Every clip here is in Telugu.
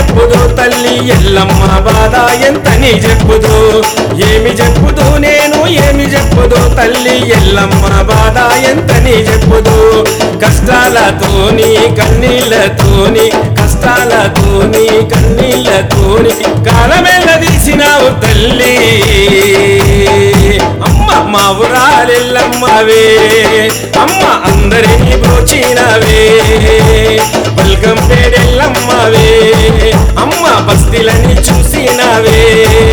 చెప్పుదు తల్లి ఎల్లమ్మ బాధ ఎంతని చెప్పుదు ఏమి చెప్పుదు నేను ఏమి చెప్పుదు తల్లి ఎల్లమ్మ బాధ ఎంతని చెప్పుదు కష్టాలతోని కన్నీళ్ళతోని కష్టాలతోని కన్నీళ్ళతోని కాలమెల్ల తీసినావు తల్లి అమ్మ మా ఊరాలెల్లమ్మవే అమ్మ అందరినీ బ్రోచినవే వెల్కమ్ పేడెల్లమ్మవే అమ్మ బస్తీలని చూసినవే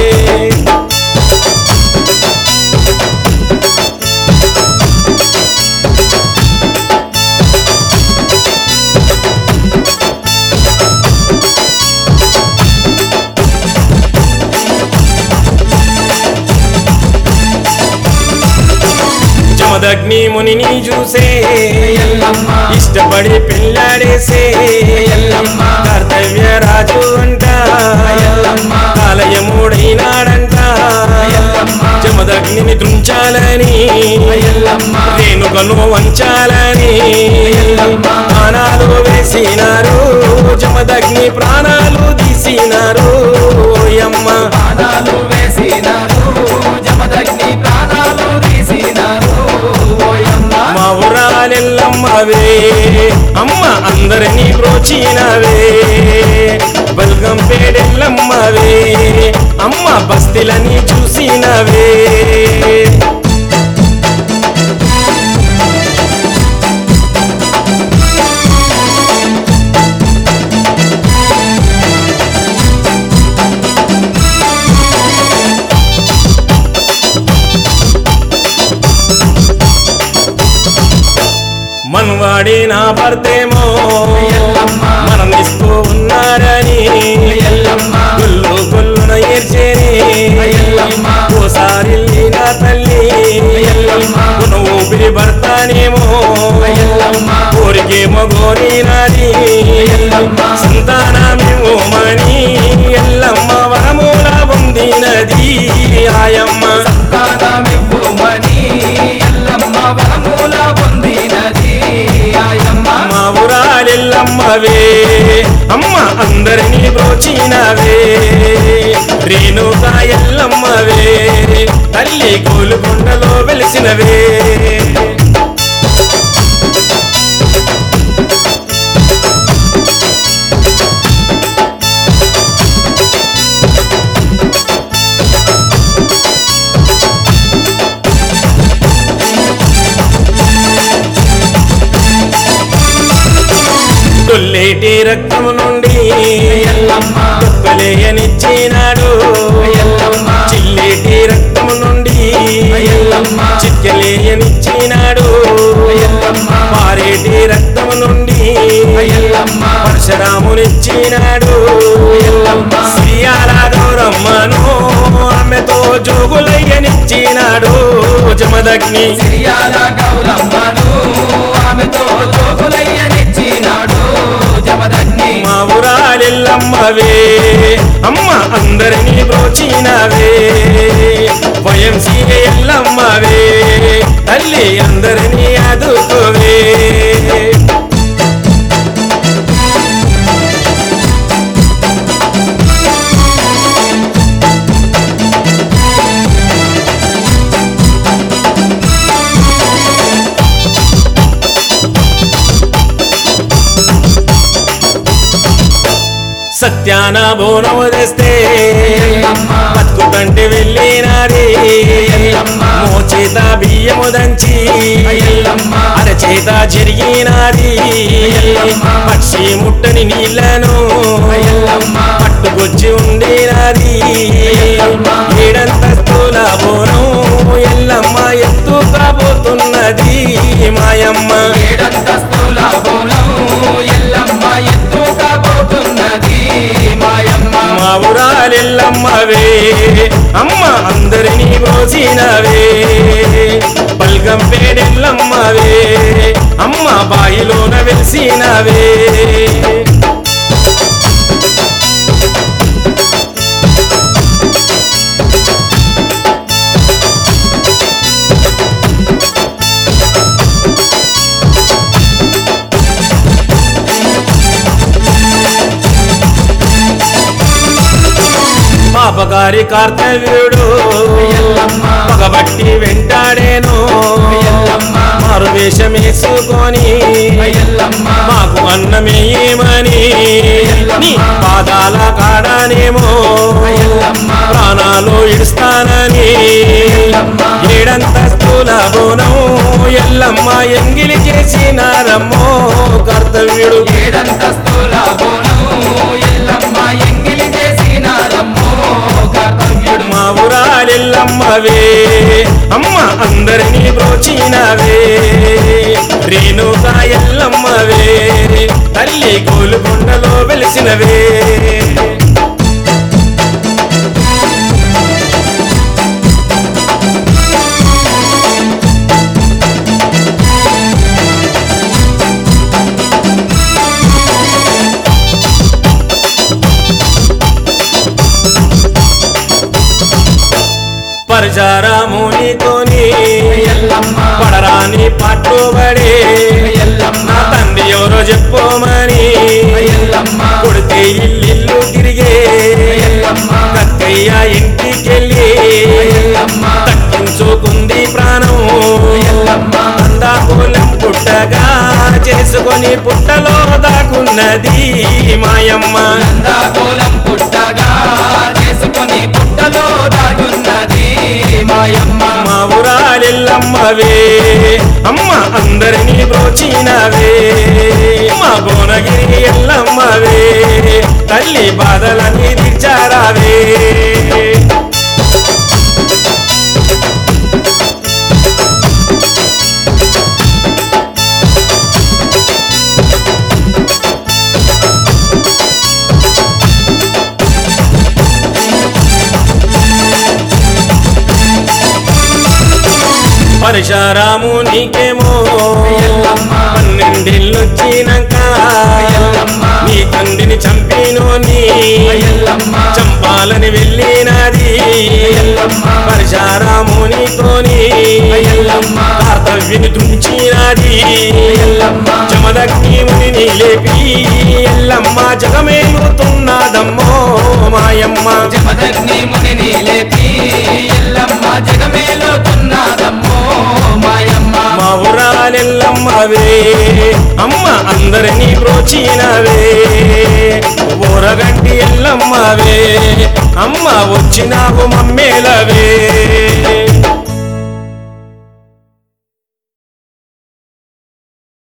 జమదగ్ని మునిని చూసే ఎల్లమ్మ ఇష్టపడి పెళ్ళాడేసే ఎల్లమ్మ కర్తవ్య రాజు అంట ఎల్లమ్మ కాలయముడైనాడంట ఎల్లమ్మ జమదగ్నిని దృంచాలని ఎల్లమ్మ రేణుకను వంచాలని ఎల్లమ్మ ప్రాణాలు వేసినారు జమదగ్ని ప్రాణాలు తీసినారు ఓయమ్మ ప్రాణాలు వేసినారు జమదగ్ని ప్రాణాలు తీసినారు ఓయమ్మ మా ఊరాలెల్లమ్మవే అమ్మ అందరినీ బ్రోచినవే బల్గం పేడెల్లమ్మవే అమ్మ బస్తీలని చూసినవే మనవాడి నా భర్తేమో ఎల్లమ్మ మరణిస్తూ ఉన్నారని ఎల్లమ్మ గుల్లు గుల్లున ఏర్చేని ఎల్లమ్మ ఓసారి నా తల్లి ఎల్లమ్మ కొను ఊపిరి భర్తనేమో ఎల్లమ్మ కోరికేమో గోరినాది ఎల్లమ్మ సంతానమేమో మణి ఎల్లమ్మ వరమూల పొందినది ఆయమ్మ సంతానమివ్వుమని ఎల్లమ్మ వరమూల పొందినది ఆయమ్మ మా ఊరాలెల్లమ్మవే అమ్మ అందరినీ బ్రోచినవే రేణుక ఎల్లమ్మవే తల్లి గోలుకొండలో వెలిసినవే తొల్లేటి రక్తము నుండి ఎల్లమ్మ తొక్కలేయనిచ్చినాడు ఎల్లమ్మ చిల్లేటి రక్తము నుండి ఎల్లమ్మ చిక్కలేయనిచ్చినాడు ఎల్లమ్మ పారేటి రక్తము నుండి ఎల్లమ్మ పరశురామునిచ్చినాడు ఎల్లమ్మ శ్రీయాల గౌరమ్మను ఆమెతో జోగులయ్యనిచ్చినాడు జమదగ్ని సిరియాల గౌరమ్మను ఆమెతో జోగులయ్యనిచ్చినాడు జమదగ్ని మా ఊరాలెల్లమ్మవే అమ్మ అందరినీ బ్రోచినవే భయం సీయ ఎల్లమ్మవే తల్లి అందరినీ అదుకోవే సత్యాన బోనం తెస్తే ఎల్లమ్మ బతుకుతంటే వెళ్ళినారి ఎల్లమ్మ మోచేత బియ్యము దంచి ఎల్లమ్మ అరచేత జరిగినాది ఎల్లమ్మ పక్షి ముట్టని నీళ్లను ఎల్లమ్మ పట్టుకొచ్చి ఉండినాది ఎల్లమ్మ ఏడంతస్తుల బోనం ఎల్లమ్మ ఎత్తుకపోతున్నది మాయమ్మ ఏడంతస్తుల బోనం ఎల్లమ్మ ఎత్తుకపోతున్నది మాయమ్మ మా ఊరాలెల్లమ్మవే అమ్మ అందరినీ మోసినవే పల్గం పేడెల్లమ్మవే అమ్మ బాయిలోన వెలిసినవే ఒకసారి కార్తవీయుడు ఎల్లమ్మ పగబట్టి వెంటాడేను ఎల్లమ్మ మారు వేషం వేసుకొని ఎల్లమ్మ మాకు అన్నమేయమని నీ పాదాల కాడానేమో ఎల్లమ్మ ప్రాణాలు ఇడుస్తానని ఏడంతస్తుల బోనం ఎల్లమ్మ ఎంగిలి చేసినారమ్మో కర్తవ్యుడు ఏడంతస్తుల బోనం ఎల్లమ్మ ఎంగిలి చేసినారమ్మో కర్తవ్యుడు మా ఊరాలెల్లమ్మవే అమ్మ అందరినీ బ్రోచినవే రేణుకా ఎల్లమ్మవే తల్లి గోలుకొండలో వెలిసినవే పరచారామునితోని ఎల్లమ్మ పడరాని పట్టుబడి ఎల్లమ్మ నా తండ్రి ఎవరో చెప్పోమని ఎల్లమ్మ కొడితే ఇల్లు తిరిగే ఎల్లమ్మ కక్కయ్య ఇంటికెళ్ళి ఎల్లమ్మ తక్కించుకుంది ప్రాణం ఎల్లమ్మ అందాకూలం పుట్టగా చేసుకొని పుట్టలో దాకున్నది మాయమ్మ నందాకోలం పుట్టగా చేసుకొని పుట్టలో దాగున్నది మాయమ్మ మా ఊరాలెల్లమ్మవే అమ్మ అందరినీ బ్రోచినవే మా భువనగిరి ఎల్లమ్మవే తల్లి బాధలన్నీ తీర్చారావే పరశురాము నీకేమో ఎల్లమ్మ పన్నెండేళ్ళొచ్చినాక ఎల్లమ్మ నీ తండ్రిని చంపినోని ఎల్లమ్మ చంపాలని వెళ్ళినది ఎల్లమ్మ పరశురామునితోని ఎల్లమ్మ కర్తవ్యని తుంచినది ఎల్లమ్మ జమదగ్ని మునిని లేపి ఎల్లమ్మ జగమేలుతున్నదమ్మో మాయమ్మ జమదగ్ని మునిని లేపి ఎల్లమ్మ జగమేలుతున్నదమ్మో మాయమ్మ మా ఊరాలెల్లమ్మవే అమ్మ అందరినీ బ్రోచినవే ఊరగంటి ఎల్లమ్మవే అమ్మ వచ్చినావు మమ్మేలవే